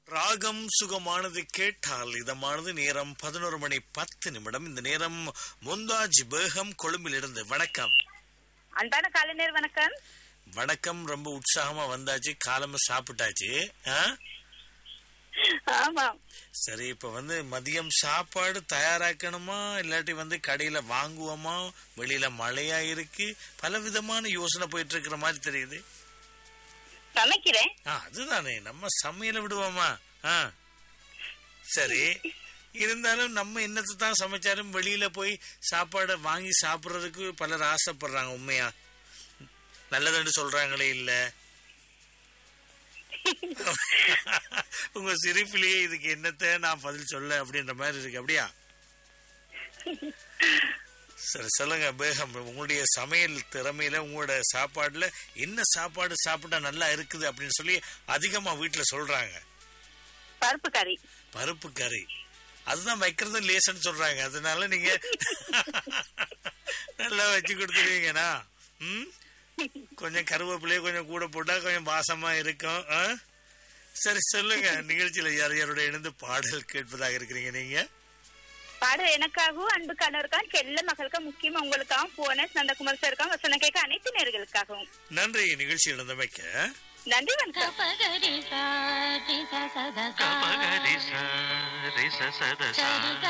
ராகம் சுகமானது கேட்டால் இதமானது நேரம் பதினோரு மணி பத்து நிமிடம் இந்த நேரம் முந்தாஜ் பேகம் கொழும்பிலிருந்து வணக்கம் அன்பான காலைநேர் வணக்கம் வணக்கம் ரொம்ப உற்சாகமா வந்தாச்சு காலமா சாப்பிட்டாச்சு ஆ? ஆமாம் சரி இப்ப வந்து மதியம் சாப்பாடு தயாராக்கணுமா இல்லாட்டி வந்து கடையில வாங்குவோமா வெளியில மழையா இருக்கு பல விதமான யோசனை போயிட்டு இருக்கிற மாதிரி தெரியுது சமைக்கிறேன் ஆ, அதுதானே நம்ம சமையல விடுவோமா ஆ சரி இருந்தாலும் நம்ம என்னத்தை தான் சமைச்சாலும் வெளியில போய் சாப்பாடை வாங்கி சாப்பிடுறதுக்கு பலர் ஆசைப்படுறாங்க உண்மையா நல்லதுன்னு சொல்றாங்களே இல்ல உங்க சிரிப்பிலேயே இதுக்கு என்னத்த நான் பதில் சொல்ல அப்படின்ற மாதிரி இருக்கு அப்படியா சரி சொல்லுங்க பேகம் உங்களுடைய சமையல் திறமையில உங்களோட சாப்பாடுல என்ன சாப்பாடு சாப்பிட்டா நல்லா இருக்குது அப்படின்னு சொல்லி அதிகமா வீட்டுல சொல்றாங்க பருப்பு கறி பருப்பு கறி அதுதான் வைக்கிறது லேசன்னு சொல்றாங்க அதனால நீங்க நல்லா வச்சு கொடுத்துருவீங்கண்ணா ம் கொஞ்சம் கருவேப்பிலையே கொஞ்சம் கூட போட்டா கொஞ்சம் வாசமா இருக்கும் ஆ? சரி சொல்லுங்க நிகழ்ச்சியில யார் யாரோட இணைந்து பாடல் கேட்பதாக இருக்கிறீங்க நீங்க பாடு எனக்காகவும் அன்பு கணவருக்காகவும் செல்ல மகளுக்கும் முக்கியமா உங்களுக்காகவும் போன நந்தகுமார் சாருக்காகவும் வசனம் கேட்க அனைத்து நேர்களுக்காகவும் நன்றி நிகழ்ச்சி இழந்தமைக்க நன்றி வணக்கம் கபகரி சா ரி ச ச த சா கபகரி ச ரி ச ச த சா